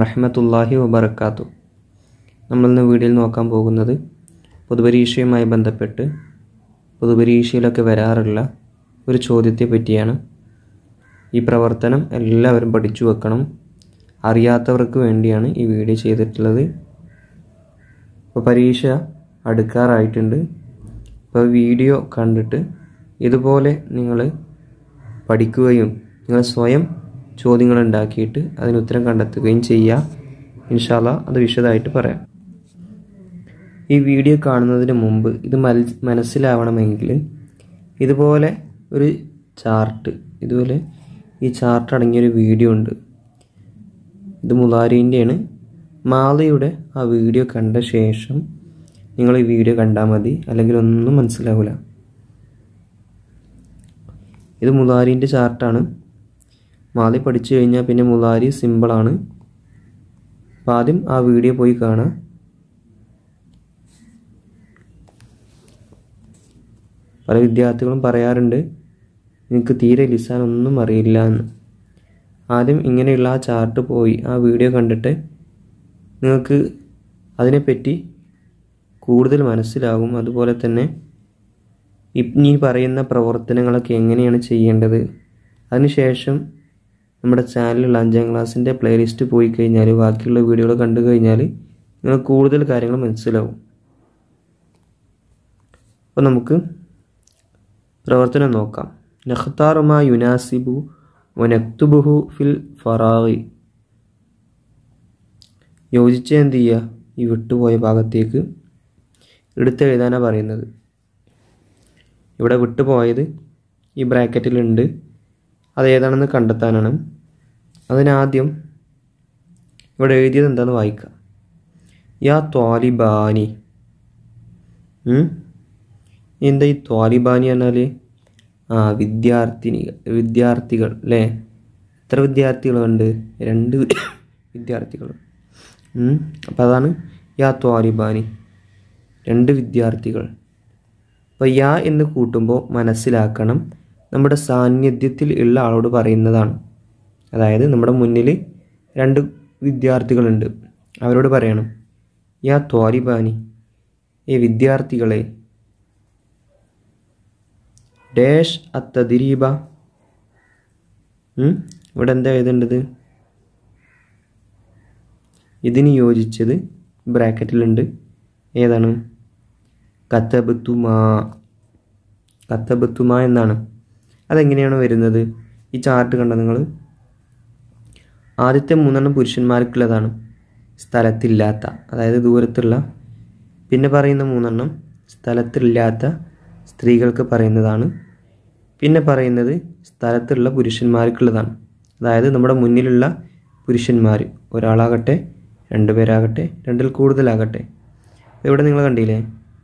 വറഹമത്തല്ലാഹി വബർക്കാത്തു നമ്മളിന്ന് വീഡിയോയിൽ നോക്കാൻ പോകുന്നത് പൊതുപരീക്ഷയുമായി ബന്ധപ്പെട്ട് പൊതുപരീക്ഷയിലൊക്കെ വരാറുള്ള ഒരു ചോദ്യത്തെ പറ്റിയാണ് ഈ പ്രവർത്തനം എല്ലാവരും പഠിച്ചു വെക്കണം അറിയാത്തവർക്ക് വേണ്ടിയാണ് ഈ വീഡിയോ ചെയ്തിട്ടുള്ളത് ഇപ്പോൾ പരീക്ഷ അടുക്കാറായിട്ടുണ്ട് ഇപ്പോൾ വീഡിയോ കണ്ടിട്ട് ഇതുപോലെ നിങ്ങൾ പഠിക്കുകയും നിങ്ങൾ സ്വയം ചോദ്യങ്ങൾ ഉണ്ടാക്കിയിട്ട് അതിന് ഉത്തരം കണ്ടെത്തുകയും ചെയ്യുക ഇൻഷാല്ല അത് വിശദമായിട്ട് പറയാം ഈ വീഡിയോ കാണുന്നതിന് മുമ്പ് ഇത് മൽ മനസ്സിലാവണമെങ്കിൽ ഇതുപോലെ ഒരു ചാർട്ട് ഇതുപോലെ ഈ ചാർട്ട് അടങ്ങിയൊരു വീഡിയോ ഉണ്ട് ഇത് മുലാരിൻ്റെയാണ് മാലയുടെ ആ വീഡിയോ കണ്ട ശേഷം നിങ്ങൾ ഈ വീഡിയോ കണ്ടാൽ മതി അല്ലെങ്കിൽ ഒന്നും മനസ്സിലാവില്ല ഇത് മുലാരിൻ്റെ ചാർട്ടാണ് മാലി പഠിച്ചു കഴിഞ്ഞാൽ പിന്നെ മുലാരി സിമ്പിളാണ് അപ്പോൾ ആദ്യം ആ വീഡിയോ പോയി കാണാം പല വിദ്യാർത്ഥികളും പറയാറുണ്ട് എനിക്ക് തീരെ ലിസാൻ ഒന്നും അറിയില്ല എന്ന് ആദ്യം ഇങ്ങനെയുള്ള ആ ചാർട്ട് പോയി ആ വീഡിയോ കണ്ടിട്ട് നിങ്ങൾക്ക് അതിനെപ്പറ്റി കൂടുതൽ മനസ്സിലാകും അതുപോലെ തന്നെ ഇനി പറയുന്ന പ്രവർത്തനങ്ങളൊക്കെ എങ്ങനെയാണ് ചെയ്യേണ്ടത് അതിനുശേഷം നമ്മുടെ ചാനലിലുള്ള അഞ്ചാം ക്ലാസ്സിൻ്റെ പ്ലേലിസ്റ്റ് പോയി കഴിഞ്ഞാൽ ബാക്കിയുള്ള വീഡിയോകൾ കണ്ടു കഴിഞ്ഞാൽ നിങ്ങൾ കൂടുതൽ കാര്യങ്ങൾ മനസ്സിലാവും അപ്പോൾ നമുക്ക് പ്രവർത്തനം നോക്കാം നഖ്താറുമാ യുനാസിബു വനക്തുബുഹു ഫിൽ ഫറായി യോജിച്ച് എന്ത് ചെയ്യുക ഈ വിട്ടുപോയ ഭാഗത്തേക്ക് എടുത്തെഴുതാനാണ് പറയുന്നത് ഇവിടെ വിട്ടുപോയത് ഈ ബ്രാക്കറ്റിലുണ്ട് അതേതാണെന്ന് കണ്ടെത്താനാണ് അതിനാദ്യം ഇവിടെ എഴുതിയത് എന്താണെന്ന് വായിക്കാം യാ ത്വാലിബാനി എന്താ ഈ ത്വാലിബാനി പറഞ്ഞാൽ ആ വിദ്യാർത്ഥിനി വിദ്യാർത്ഥികൾ അല്ലേ എത്ര വിദ്യാർത്ഥികളുണ്ട് രണ്ട് വിദ്യാർത്ഥികൾ അപ്പോൾ അതാണ് യാ ത്വാലിബാനി രണ്ട് വിദ്യാർത്ഥികൾ അപ്പോൾ യാ എന്ന് കൂട്ടുമ്പോൾ മനസ്സിലാക്കണം നമ്മുടെ സാന്നിധ്യത്തിൽ ഉള്ള ആളോട് പറയുന്നതാണ് അതായത് നമ്മുടെ മുന്നിൽ രണ്ട് വിദ്യാർത്ഥികളുണ്ട് അവരോട് പറയണം യാ ത്വാലിബാനി ഏ വിദ്യാർത്ഥികളെ ഡാഷ് അത്തദിരീബ ഇവിടെ എന്താ എഴുതേണ്ടത് ഇതിന് യോജിച്ചത് ബ്രാക്കറ്റിലുണ്ട് ഏതാണ് കത്തബത്തുമാ കത്തബത്തുമ എന്നാണ് അതെങ്ങനെയാണ് വരുന്നത് ഈ ചാർട്ട് കണ്ട നിങ്ങൾ ആദ്യത്തെ മൂന്നെണ്ണം പുരുഷന്മാർക്കുള്ളതാണ് സ്ഥലത്തില്ലാത്ത അതായത് ദൂരത്തുള്ള പിന്നെ പറയുന്ന മൂന്നെണ്ണം സ്ഥലത്തില്ലാത്ത സ്ത്രീകൾക്ക് പറയുന്നതാണ് പിന്നെ പറയുന്നത് സ്ഥലത്തുള്ള പുരുഷന്മാർക്കുള്ളതാണ് അതായത് നമ്മുടെ മുന്നിലുള്ള പുരുഷന്മാർ ഒരാളാകട്ടെ രണ്ടുപേരാകട്ടെ രണ്ടിൽ കൂടുതലാകട്ടെ ഇവിടെ നിങ്ങൾ കണ്ടില്ലേ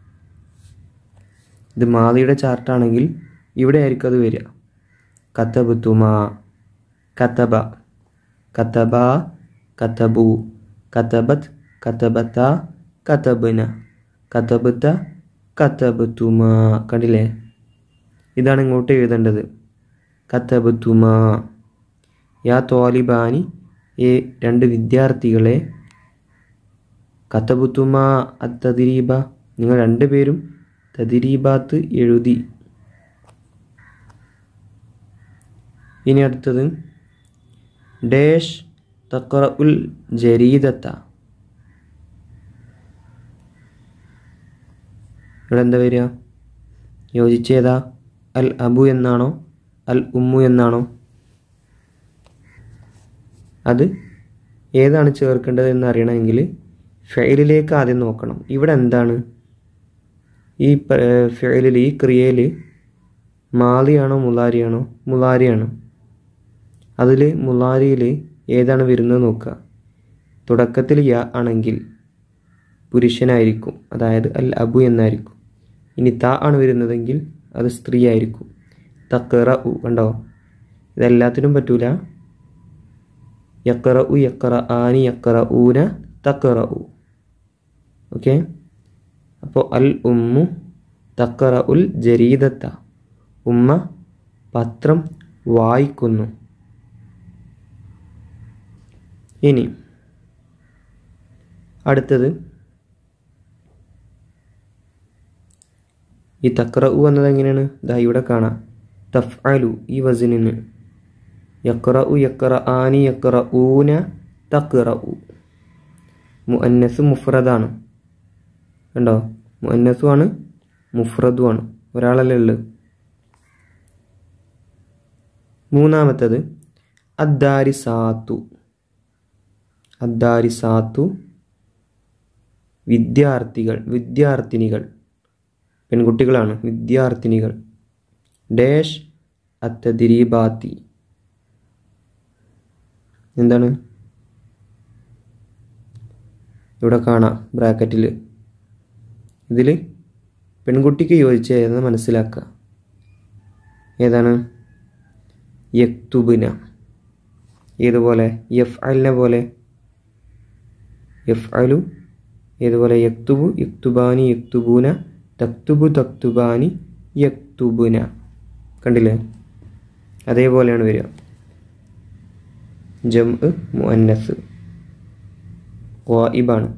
ഇത് മാതിയുടെ ചാർട്ടാണെങ്കിൽ ഇവിടെ ആയിരിക്കും അത് വരിക കത്തബുത്തുമ കത്തബ കത്തബ കത്തബു കത്തബത്ത് കത്തബത്ത കത്തബന കത്തബത്ത കത്തബത്തുമ കണ്ടില്ലേ ഇതാണ് ഇങ്ങോട്ട് എഴുതേണ്ടത് കത്തബത്തുമ യാ തോലിബാനി ഏ രണ്ട് വിദ്യാർത്ഥികളെ കത്തബുത്തുമ അത്തദിരീബ നിങ്ങൾ രണ്ടുപേരും തദിരീബാത്ത് എഴുതി ഇനി അടുത്തത് ഡേഷ് തക്ര ഉൽ ജരീദത്ത ഇവിടെ എന്താ വരിക യോജിച്ചേതാ അൽ അബു എന്നാണോ അൽ ഉമ്മു എന്നാണോ അത് ഏതാണ് ചേർക്കേണ്ടത് എന്ന് അറിയണമെങ്കിൽ ഫെയിലിലേക്ക് ആദ്യം നോക്കണം ഇവിടെ എന്താണ് ഈ ഫെയിലിൽ ഈ ക്രിയയിൽ മാലിയാണോ മുലാരിയാണോ മുലാരിയാണ് അതിൽ മുലാരിയിൽ ഏതാണ് വരുന്നത് നോക്കുക തുടക്കത്തിൽ യ ആണെങ്കിൽ പുരുഷനായിരിക്കും അതായത് അൽ അബു എന്നായിരിക്കും ഇനി ത ആണ് വരുന്നതെങ്കിൽ അത് സ്ത്രീ ആയിരിക്കും തക്കറ ഉ കണ്ടോ ഇതെല്ലാത്തിനും പറ്റൂല യക്കറ ഉ യക്കറ ആനി യക്കറ ഊന തക്കറ ഉ ഓക്കെ അപ്പോൾ അൽ ഉമ്മു തക്കറ ഉൽ ജരീദത്ത ഉമ്മ പത്രം വായിക്കുന്നു ഇനി അടുത്തത് ഈ തക്രഉ എന്നത് എങ്ങനെയാണ് ദാ ഇവിടെ കാണാം തഫ്അലു ഈ വസിനിന് യക്റഉ യക്റ ആനി യക്റ ഊന തക്റഉ മുഅന്നസ് മുഫ്രദാണ് കണ്ടോ മുഅന്നസുമാണ് മുഫ്രദുമാണ് ഒരാളല്ലേ ഉള്ളത് മൂന്നാമത്തത് അദ്ദാരിസാത്തു അദ്ദാരിസാത്തു വിദ്യാർത്ഥികൾ വിദ്യാർത്ഥിനികൾ പെൺകുട്ടികളാണ് വിദ്യാർത്ഥിനികൾ ഡാഷ് അത്തദിരീബാത്തി എന്താണ് ഇവിടെ കാണാം ബ്രാക്കറ്റിൽ ഇതിൽ പെൺകുട്ടിക്ക് യോജിച്ച ഏതെന്ന് മനസ്സിലാക്കുക ഏതാണ് യക്തുബിന ഏതുപോലെ എഫ് അലിനെ പോലെ എഫ് അലു ഏതുപോലെ യക്തുബു യക്തുബാനി യക്തുബൂന തക്തുബു തക്തുബാനി യക്തുബുന കണ്ടില്ലേ അതേപോലെയാണ് വരിക ജം മുഅന്നസ് ഖായിബാണ്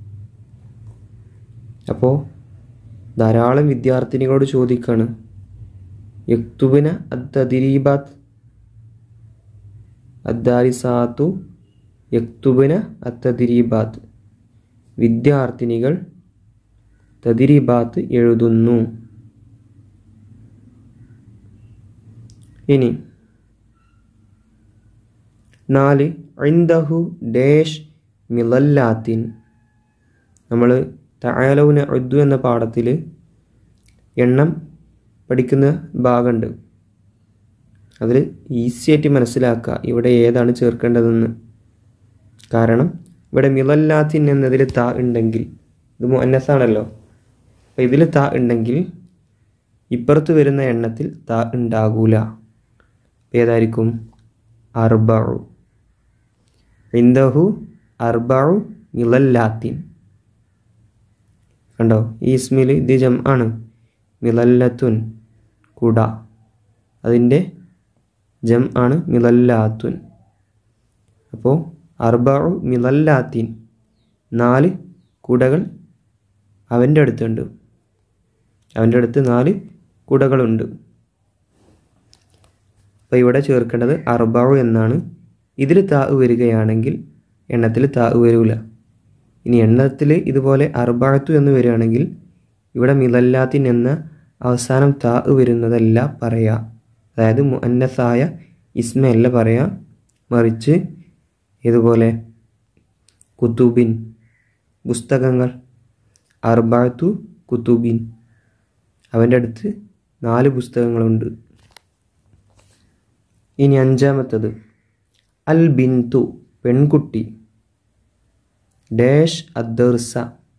അപ്പോൾ ധാരാളം വിദ്യാർത്ഥിനികളോട് ചോദിക്കാണ് യക്തുബിന അദ്ദീബാത്ത് അദ്ദാരിസാത്തു യക്തുബിന അത്തദിരീബാത്ത് വിദ്യാർത്ഥിനികൾ തദിരീബാത്ത് എഴുതുന്നു ഇനി നാല് ഐന്ദഹു ഡേഷ് മിലല്ലാത്തിൻ നമ്മൾ തയാലൗന ഉദ്ദു എന്ന പാഠത്തിൽ എണ്ണം പഠിക്കുന്ന ഭാഗമുണ്ട് അതിൽ ഈസി ആയിട്ട് മനസ്സിലാക്കുക ഇവിടെ ഏതാണ് ചേർക്കേണ്ടതെന്ന് കാരണം ഇവിടെ മിലല്ലാത്തിൻ എന്നതിൽ ത ഉണ്ടെങ്കിൽ ഇത് മുന്നസാണല്ലോ അപ്പോൾ ഇതിൽ ത ഉണ്ടെങ്കിൽ ഇപ്പുറത്ത് വരുന്ന എണ്ണത്തിൽ ത ഉണ്ടാകൂല ഏതായിരിക്കും അർബാഴു ഇന്ദഹു അർബാഴു മിലല്ലാത്തിൻ കണ്ടോ ഈ ഇസ്മിൽ ഇത് ജം ആണ് മിലല്ലത്തുൻ കുട അതിൻ്റെ ജം ആണ് മിലല്ലാത്തുൻ അപ്പോൾ അർബാഴു മിലല്ലാത്തിൻ നാല് കുടകൾ അവൻ്റെ അടുത്തുണ്ട് അവൻ്റെ അടുത്ത് നാല് കുടകളുണ്ട് അപ്പോൾ ഇവിടെ ചേർക്കേണ്ടത് അർബാഴു എന്നാണ് ഇതിൽ താ വരികയാണെങ്കിൽ എണ്ണത്തിൽ താ വരൂല ഇനി എണ്ണത്തിൽ ഇതുപോലെ അർബാഴത്തു എന്ന് വരികയാണെങ്കിൽ ഇവിടെ മിലല്ലാത്തിൻ എന്ന അവസാനം താ വരുന്നതല്ല പറയാ അതായത് മുന്നസായ ഇസ്മയല്ല പറയാ മറിച്ച് ഇതുപോലെ കുത്തുബിൻ പുസ്തകങ്ങൾ അർബാത്തു കുത്തുബിൻ അവൻ്റെ അടുത്ത് നാല് പുസ്തകങ്ങളുണ്ട് ഇനി അഞ്ചാമത്തത് അൽ ബിന്തു പെൺകുട്ടി ഡാഷ് അദ്ദർസ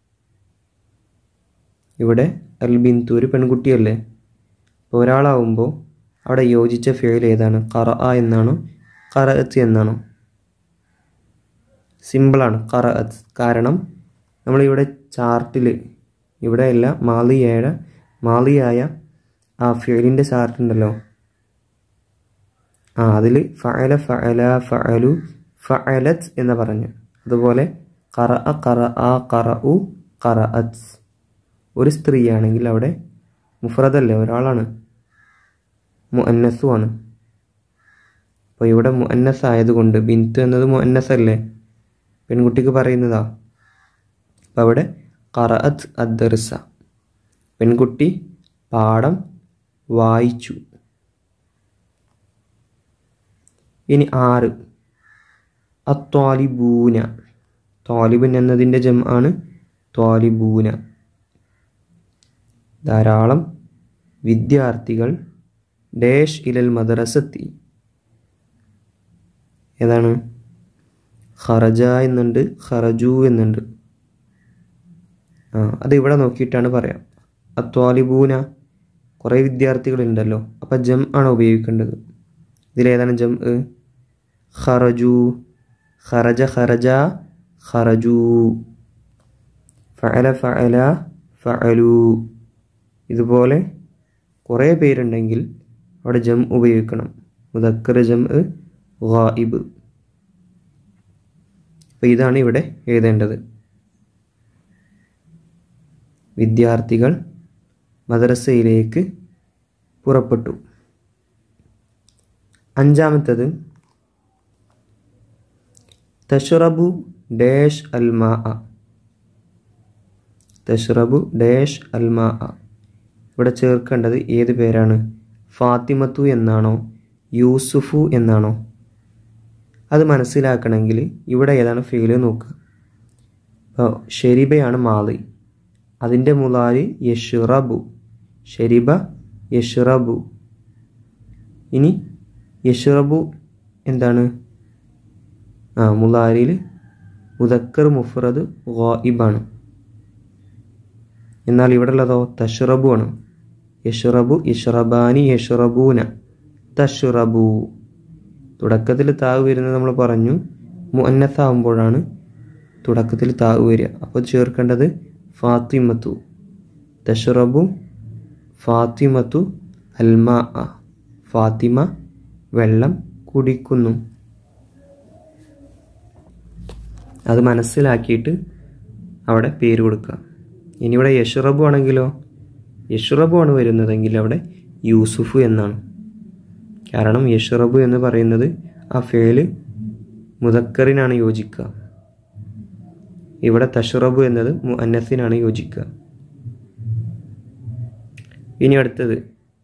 ഇവിടെ അൽ ബിന്തു ഒരു പെൺകുട്ടിയല്ലേ അപ്പോൾ ഒരാളാവുമ്പോൾ അവിടെ യോജിച്ച ഫേൽ ഏതാണ് കറ എന്നാണോ കറഅത്ത് എന്നാണോ സിമ്പിളാണ് കറഅത്ത് കാരണം നമ്മളിവിടെ ചാർട്ടിൽ ഇവിടെ അല്ല മാലിയയുടെ മാലിയായ ആ ഫേലിൻ്റെ ചാർട്ട് ഉണ്ടല്ലോ ആ അതിൽ ഫഅല ഫഅല ഫഅലു ഫഅലത്ത് എന്ന് പറഞ്ഞു അതുപോലെ കറ കറ ആ കറ ഉ കറഅത്ത് ഒരു സ്ത്രീയാണെങ്കിൽ അവിടെ മുഫ്രദല്ലേ ഒരാളാണ് മുഅന്നസുമാണ് അപ്പോൾ ഇവിടെ മുഅന്നസ് ആയതുകൊണ്ട് ബിന്തു എന്നത് മുഅന്നസ് അല്ലേ പെൺകുട്ടിക്ക് പറയുന്നതാ അപ്പം അവിടെ കറഅത്ത് അദ്ദർസ പെൺകുട്ടി പാഠം വായിച്ചു ഇനി ആറ് അത്വാലിബൂന ത്വാലിബൻ എന്നതിൻ്റെ ജം ആണ് ത്വാലിബൂന ധാരാളം വിദ്യാർത്ഥികൾ ഡേഷ് ഇലൽ മദ്രസത്തി ഏതാണ് ഖറജ എന്നുണ്ട് ഖറജു എന്നുണ്ട് ആ അത് ഇവിടെ നോക്കിയിട്ടാണ് പറയാം അത്വാലിബൂന കുറേ വിദ്യാർത്ഥികളുണ്ടല്ലോ അപ്പം ജം ആണ് ഉപയോഗിക്കേണ്ടത് ഇതിലേതാണ് ജം ഖറജു ഖറജ ഖറജ ഖറജു ഫഅല ഫഅല ഫഅലു ഇതുപോലെ കുറേ പേരുണ്ടെങ്കിൽ അവിടെ ജം ഉപയോഗിക്കണം മുദക്കർ ജം ഗായിബ് അപ്പോൾ ഇതാണ് ഇവിടെ എഴുതേണ്ടത് വിദ്യാർത്ഥികൾ മദ്രസയിലേക്ക് പുറപ്പെട്ടു അഞ്ചാമത്തത് തഷ്റബു ഡാഷ് അൽമാ തഷ്റബു ഡാഷ് അൽമാ ഇവിടെ ചേർക്കേണ്ടത് ഏത് പേരാണ് ഫാത്തിമത്തു എന്നാണോ യൂസുഫു എന്നാണോ അത് മനസ്സിലാക്കണമെങ്കിൽ ഇവിടെ ഏതാണ് ഫെയില് നോക്കുക അപ്പോൾ ഷെരിബയാണ് മാളി അതിൻ്റെ മുലാരി യഷുറബു ഷെരിബ യഷുറബു ഇനി യഷുറബു എന്താണ് ആ മുലാരിയിൽ മുദക്കർ മുഫറദ് ഗായിബാണ് എന്നാൽ ഇവിടെ ഉള്ളതോ തഷറബു ആണ് യഷറബു ഇഷറബാനി യഷറബൂന തഷറബു തുടക്കത്തിൽ താവ് വരുന്നത് നമ്മൾ പറഞ്ഞു മുന്നത്താവുമ്പോഴാണ് തുടക്കത്തിൽ താവ് വരിക അപ്പോൾ ചേർക്കേണ്ടത് ഫാത്തിമത്തു തഷറബു ഫാത്തിമത്തു അൽമാ ഫാത്തിമ വെള്ളം കുടിക്കുന്നു അത് മനസ്സിലാക്കിയിട്ട് അവിടെ പേര് കൊടുക്കുക ഇനി ഇവിടെ യഷുറബു ആണെങ്കിലോ യഷുറബു ആണ് വരുന്നതെങ്കിൽ അവിടെ യൂസുഫു എന്നാണ് കാരണം യഷുറബു എന്ന് പറയുന്നത് ആ ഫേല് മുദക്കറിനാണ് യോജിക്കുക ഇവിടെ തഷുറബു എന്നത് മുഅന്നസിനാണ് യോജിക്കുക ഇനി അടുത്തത്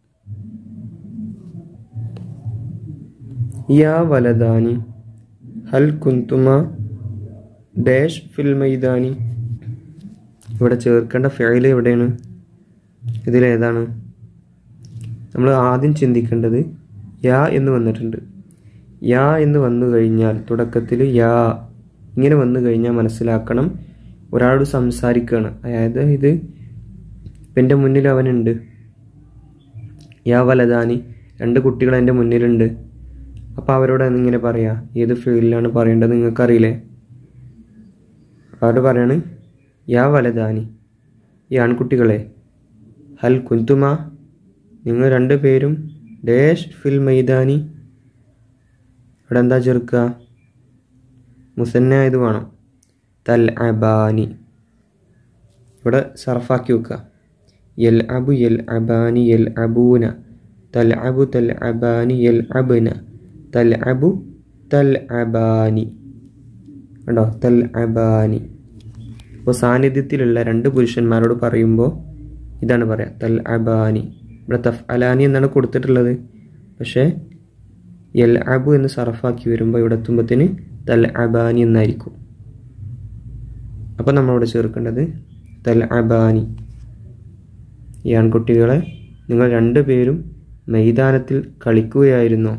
യാ വലദാനി ഹൽ കുന്തുമ ഡാഷ് ഫിൽ മൈദാനി ഇവിടെ ചേർക്കേണ്ട ഫെയില് എവിടെയാണ് ഇതിലേതാണ് നമ്മൾ ആദ്യം ചിന്തിക്കേണ്ടത് യാ എന്ന് വന്നിട്ടുണ്ട് യാ എന്ന് വന്നു കഴിഞ്ഞാൽ തുടക്കത്തിൽ യാ ഇങ്ങനെ വന്നു കഴിഞ്ഞാൽ മനസ്സിലാക്കണം ഒരാളോട് സംസാരിക്കുകയാണ് അതായത് ഇത് ഇപ്പം എൻ്റെ മുന്നിൽ അവനുണ്ട് യാ വലദാനി രണ്ട് കുട്ടികൾ എൻ്റെ മുന്നിലുണ്ട് അപ്പോൾ അവരോട് ഇങ്ങനെ പറയാ ഏത് ഫീൽഡിലാണ് പറയേണ്ടത് നിങ്ങൾക്കറിയില്ലേ അവരോട് പറയാണ് യാ വലദാനി ഈ ആൺകുട്ടികളെ ഹൽ കുന്തുമ നിങ്ങൾ രണ്ട് പേരും ഡേഷ് ഫിൽ മൈദാനി ഇവിടെ എന്താ ചേർക്കുക മുസന്ന ഇത് വേണം തൽ അബാനി ഇവിടെ സർഫാക്കി വെക്കുക യൽ അബു യൽ അബാനി യൽ അബൂന തൽ അബു തൽ അബാനി യൽ അബുന തൽ അബു തൽ അബാനി കണ്ടോ തൽ അബാനി അപ്പോൾ സാന്നിധ്യത്തിലുള്ള രണ്ട് പുരുഷന്മാരോട് പറയുമ്പോൾ ഇതാണ് പറയുക തൽ അബാനി ഇവിടെ തഫ് അലാനി എന്നാണ് കൊടുത്തിട്ടുള്ളത് പക്ഷേ എൽ അബു എന്ന് സർഫാക്കി വരുമ്പോൾ ഇവിടെ എത്തുമ്പോഴത്തേന് തൽ അബാനി എന്നായിരിക്കും അപ്പോൾ നമ്മളിവിടെ ചേർക്കേണ്ടത് തൽ അബാനി ഈ ആൺകുട്ടികളെ നിങ്ങൾ രണ്ടുപേരും മൈതാനത്തിൽ കളിക്കുകയായിരുന്നോ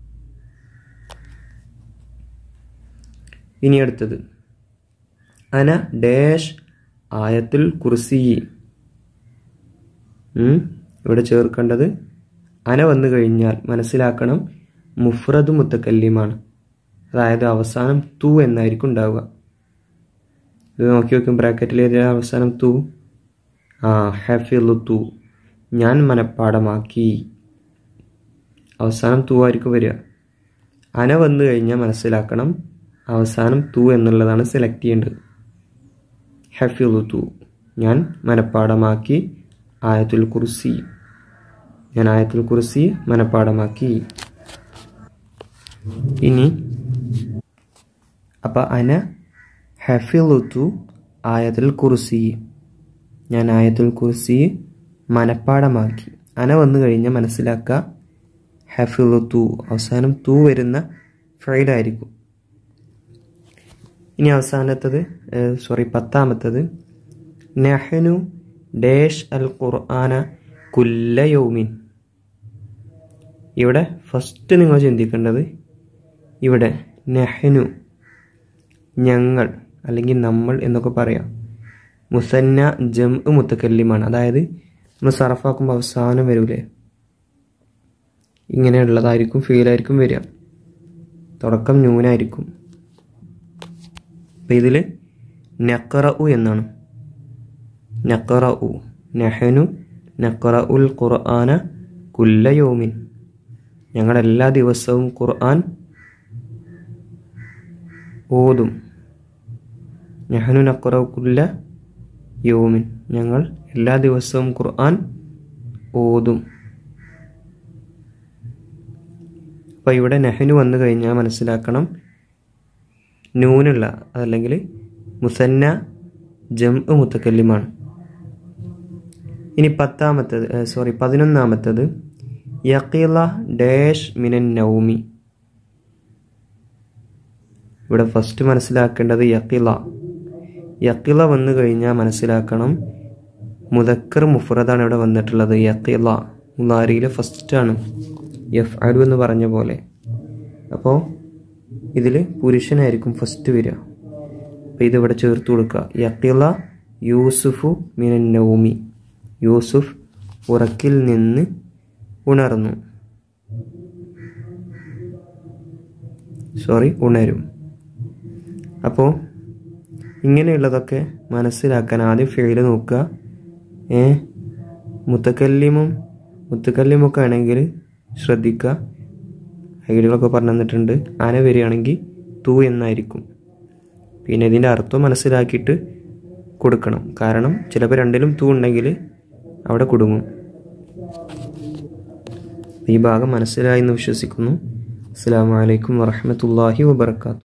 ഇനി അടുത്തത് അന ഡാഷ് ആയത്തുൽ കുർസി ഇവിടെ ചേർക്കേണ്ടത് അന വന്നു കഴിഞ്ഞാൽ മനസ്സിലാക്കണം മുഫ്രദ് മുത്തക്കല്ലിമാണ് അതായത് അവസാനം തു എന്നായിരിക്കും ഉണ്ടാവുക ഇത് നോക്കി വെക്കും ബ്രാക്കറ്റിൽ അവസാനം തു ആ ഹഫിലു തു ഞാൻ മനപ്പാടമാക്കി അവസാനം തു ആയിരിക്കും വരിക അന വന്നു കഴിഞ്ഞാൽ മനസ്സിലാക്കണം അവസാനം തു എന്നുള്ളതാണ് സെലക്ട് ചെയ്യേണ്ടത് ഹഫിലു തു ഞാൻ മനപ്പാടമാക്കി ആയത്തുൽ കുർസി ഞാൻ ആയത്തുൽ കുർസി മനപ്പാടമാക്കി ഇനി അപ്പം അന ഹഫിലുത്തു ആയത്തുൽ കുർസി ഞാൻ ആയത്തുൽ കുർസി മനപ്പാടമാക്കി അന വന്നു കഴിഞ്ഞാൽ മനസ്സിലാക്കുക ഹഫിലുത്തു അവസാനം തൂ വരുന്ന ഫൈലായിരിക്കും ഇനി അവസാനത്തത് സോറി പത്താമത്തത് നെഹനു ഡേഷ് അൽ ഖുർആന കുല്ലയൗമിൻ ഇവിടെ ഫസ്റ്റ് നിങ്ങൾ ചിന്തിക്കേണ്ടത് ഇവിടെ നെഹനു ഞങ്ങൾ അല്ലെങ്കിൽ നമ്മൾ എന്നൊക്കെ പറയാം മുസന്ന ജം മുത്തക്കല്ലിമാണ് അതായത് നമ്മൾ സർഫാക്കുമ്പോൾ അവസാനം വരൂലേ ഇങ്ങനെയുള്ളതായിരിക്കും ഫീലായിരിക്കും വരിക തുടക്കം ന്യൂനായിരിക്കും അപ്പം ഇതിൽ നക്കറ ഉ എന്നാണ് നക്കറ ഉ നെഹനു നക്കറ ഉൽ ഖുർആന കുല്ലയോമിൻ ഞങ്ങൾ എല്ലാ ദിവസവും ഖുർആൻ ഓതും നെഹനു നക്കറ കുല്ല യോമിൻ ഞങ്ങൾ എല്ലാ ദിവസവും ഖുർആൻ ഓതും അപ്പോൾ ഇവിടെ നെഹനു വന്നു കഴിഞ്ഞാൽ മനസ്സിലാക്കണം നൂനുള്ള അതല്ലെങ്കിൽ മുസന്ന ജം മുത്തക്കല്ലിമാണ് ഇനി പത്താമത്തത് സോറി പതിനൊന്നാമത്തത് യക്കീല ഡാഷ് മിനൻ നൗമി ഇവിടെ ഫസ്റ്റ് മനസ്സിലാക്കേണ്ടത് യക്കില യക്കില വന്നു കഴിഞ്ഞാൽ മനസ്സിലാക്കണം മുദക്കർ മുഫറദാണ് ഇവിടെ വന്നിട്ടുള്ളത് യക്കില മുലാരിയിലെ ഫസ്റ്റാണ് എഫ് അരു എന്ന് പറഞ്ഞ പോലെ അപ്പോൾ ഇതിൽ പുരുഷനായിരിക്കും ഫസ്റ്റ് വരിക അപ്പോൾ ഇതിവിടെ ചേർത്ത് കൊടുക്കുക യക്കില യൂസുഫു മിനൻ നൗമി യൂസുഫ് ഉറക്കിൽ നിന്ന് ഉണർന്നു സോറി ഉണരും അപ്പോൾ ഇങ്ങനെയുള്ളതൊക്കെ മനസ്സിലാക്കാൻ ആദ്യം ഫെയിൽ നോക്കുക ഏ മുത്തക്കല്ലിമും മുത്തക്കല്ലിമൊക്കെ ആണെങ്കിൽ ശ്രദ്ധിക്കുക ഐഡിയകളൊക്കെ പറഞ്ഞു തന്നിട്ടുണ്ട് ആന വരികയാണെങ്കിൽ തൂ എന്നായിരിക്കും പിന്നെ ഇതിൻ്റെ അർത്ഥം മനസ്സിലാക്കിയിട്ട് കൊടുക്കണം കാരണം ചിലപ്പോൾ രണ്ടിലും തൂ ഉണ്ടെങ്കിൽ അവിടെ കുടുങ്ങും ഈ ഭാഗം മനസ്സിലായി എന്ന് വിശ്വസിക്കുന്നു അസ്സാം വലൈക്കും വറഹമത്തല്ലാഹി വബർക്കാത്തു